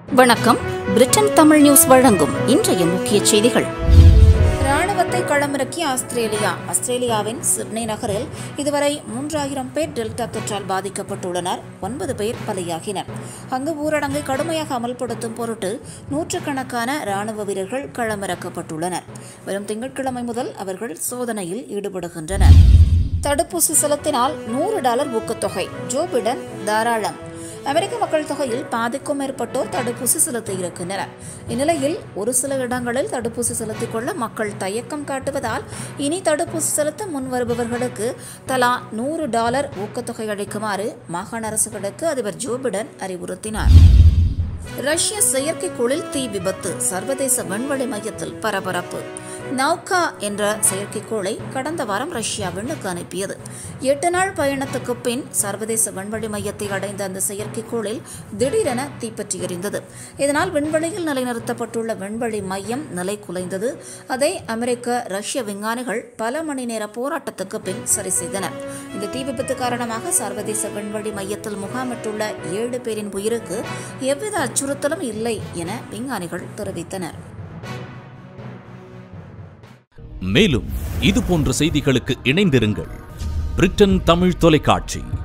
வணக்கம் Britain Tamil news வழங்கும் இன்றைய முக்கிய செய்திகள் ராணுவத்தை களமிறக்கிய ஆஸ்திரேலியா ஆஸ்திரேலியாவின் சிட்னி நகரில் இதுவரை மூன்றாயிரம் பேர் டெல்டா தொற்றால் பாதிக்கப்பட்டுள்ளனர் ஒன்பது பேர் பலியாகினர் அங்கு ஊரடங்கை கடுமையாக அமல்படுத்தும் பொருட்டு நூற்றுக்கணக்கான ராணுவ வீரர்கள் களமிறக்கப்பட்டுள்ளனர் வரும் திங்கட்கிழமை முதல் அவர்கள் சோதனையில் ஈடுபடுகின்றனர் தடுப்பூசி செலுத்தினால் நூறு டாலர் ஊக்கத்தொகை ஜோ பிடன் தாராளம் அமெரிக்க மக்கள் தொகையில் பாதிக்கும் மேற்பட்டோர் தடுப்பூசி செலுத்த இருக்கின்றனர் இந்நிலையில் ஒரு சில இடங்களில் தடுப்பூசி செலுத்திக் கொள்ள மக்கள் தயக்கம் காட்டுவதால் இனி தடுப்பூசி செலுத்த முன் வருபவர்களுக்கு தலா நூறு டாலர் ஊக்கத்தொகை அளிக்குமாறு மாகாண அரசுகளுக்கு அதிபர் ஜோ பிடன் அறிவுறுத்தினார் ரஷ்ய செயற்கைக்கோளில் தீ விபத்து சர்வதேச விண்வெளி மையத்தில் பரபரப்பு நௌகா என்ற செயற்கைக்கோளை கடந்த வாரம் ரஷ்யா விண்ணுக்கு அனுப்பியது எட்டு நாள் பயணத்துக்கு பின் சர்வதேச விண்வெளி மையத்தை அடைந்த அந்த செயற்கைக்கோளில் திடீரென தீப்பற்றி எரிந்தது இதனால் விண்வெளியில் நிலைநிறுத்தப்பட்டுள்ள விண்வெளி மையம் நிலை குலைந்தது அதை அமெரிக்க ரஷ்ய விஞ்ஞானிகள் பல மணி நேர போராட்டத்துக்கு பின் சரி செய்தனர் இந்த தீ விபத்து காரணமாக சர்வதேச விண்வெளி மையத்தில் முகாமிட்டுள்ள ஏழு பேரின் உயிருக்கு எவ்வித அச்சுறுத்தலும் இல்லை என விஞ்ஞானிகள் தெரிவித்தனர் மேலும் இது போன்ற செய்திகளுக்கு இணைந்திருங்கள் பிரிட்டன் தமிழ் தொலைக்காட்சி